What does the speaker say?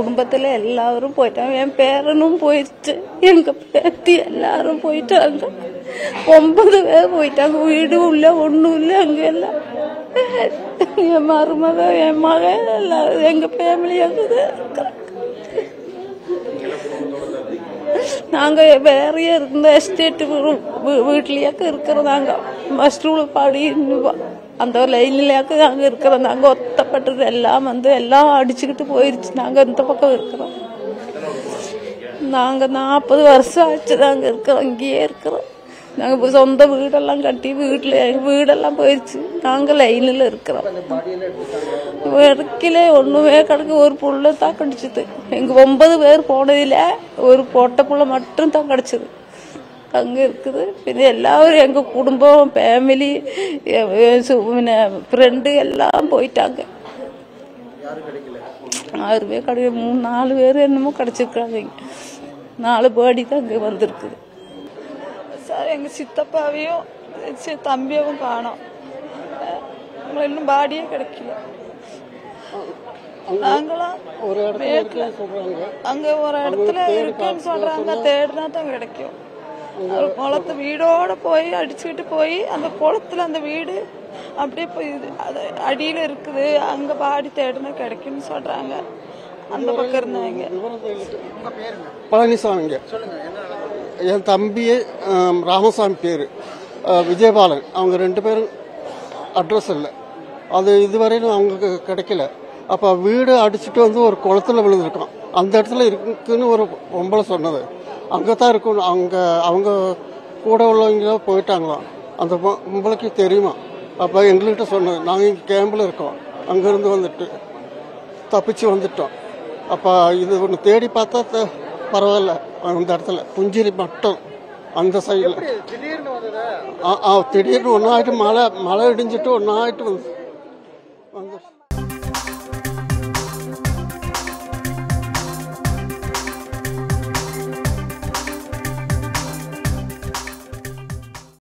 குடும்பத்துல எல்லாரும் போயிட்டாங்க என் பேரனும் போயிடுச்சு எங்க பேத்தி எல்லாரும் போயிட்டாங்க ஒன்பது பேர் போயிட்டாங்க வீடும் இல்ல ஒண்ணும் இல்ல அங்க எல்லாம் என் மருமக என் மகன் எல்லாரும் எங்க ஃபேமிலி அங்கே நாங்க வேறையே இருந்த எஸ்டேட் வீட்லயாக்க இருக்கிறதாங்க மஸ்ரூல் பாடி அந்த லைன்லயாக்க நாங்க இருக்கிறோம் நாங்க ஒத்தப்பட்டது எல்லாம் வந்து எல்லாம் அடிச்சுக்கிட்டு போயிருச்சு நாங்க இந்த பக்கம் இருக்கிறோம் நாங்க நாற்பது வருஷம் ஆச்சு நாங்க இருக்கிறோம் இங்கேயே இருக்கிறோம் நாங்க இப்ப சொந்த வீடெல்லாம் கட்டி வீட்டுல எங்க வீடெல்லாம் போயிருச்சு நாங்க லைன்ல இருக்கிறோம் இடக்கில ஒண்ணுமே கிடக்கு ஒரு புள்ள தான் கிடைச்சது எங்க ஒன்பது பேர் போனதுல ஒரு பொட்டை புள்ள மட்டும் தான் கிடைச்சது அங்க இருக்குது പിന്നെ எல்லாரும் எங்க குடும்பம் ஃபேமிலி പിന്നെ ஃப்ரெண்டு எல்லாம் போயிட்டாங்க ஆறு பேர் கிடை மூணு நாலு பேர் என்னமோ கிடைச்சிருக்காங்க இங்க. நாலு பாடி தான் இங்க வந்திருக்குது சார் எங்க சித்தப்பாவையும் சி- தம்பியவும் காணோம் அஹ் இன்னும் பாடியே கிடைக்கல நாங்களாம் ஒரு இடத்துல இருக்குன்னு சொல்றாங்க அங்க ஒரு இடத்துல இருக்குன்னு சொல்றாங்க தேடினா தான் கிடைக்கும் ஒரு குளத்து வீடோட போய் அடிச்சுக்கிட்டு போய் அந்த குளத்துல அந்த வீடு அப்படியே போய் இது அது அடியில இருக்குது அங்க பாடி தேடினா கிடைக்கும்னு சொல்றாங்க அந்த பக்கம் இருந்தாங்க பழனிசாமிங்க என் தம்பி ஆம், ராமசாமி பேர் விஜயபாலன் அவங்க ரெண்டு பேரும் அட்ரஸ் இல்லை அது இதுவரையிலும் அவங்களுக்கு கிடைக்கல அப்போ வீடு அடிச்சுட்டு வந்து ஒரு குளத்துல விழுந்திருக்கான் அந்த இடத்துல இருக்குன்னு ஒரு பொம்பளை சொன்னது அங்கே தான் இருக்கும் அவங்க அவங்க கூட உள்ளவங்க போயிட்டாங்களாம் அந்த பொ- பொம்பளைக்கு தெரியுமா அப்போ எங்கள்கிட்ட சொன்னது நாங்கள் இங்கே கேம்பில் இருக்கோம் அங்கேருந்து வந்துட்டு தப்பிச்சு வந்துட்டோம் அப்போ இது ஒன்று தேடி பார்த்தா த- பரவாயில்ல அந்த இடத்துல புஞ்சிரி மட்டும் அந்த சைடில் ஆ ஆ திடீர்னு ஒன்றாயிட்டு மழை மழை இடிஞ்சிட்டு ஒன்றாயிட்டு வந்து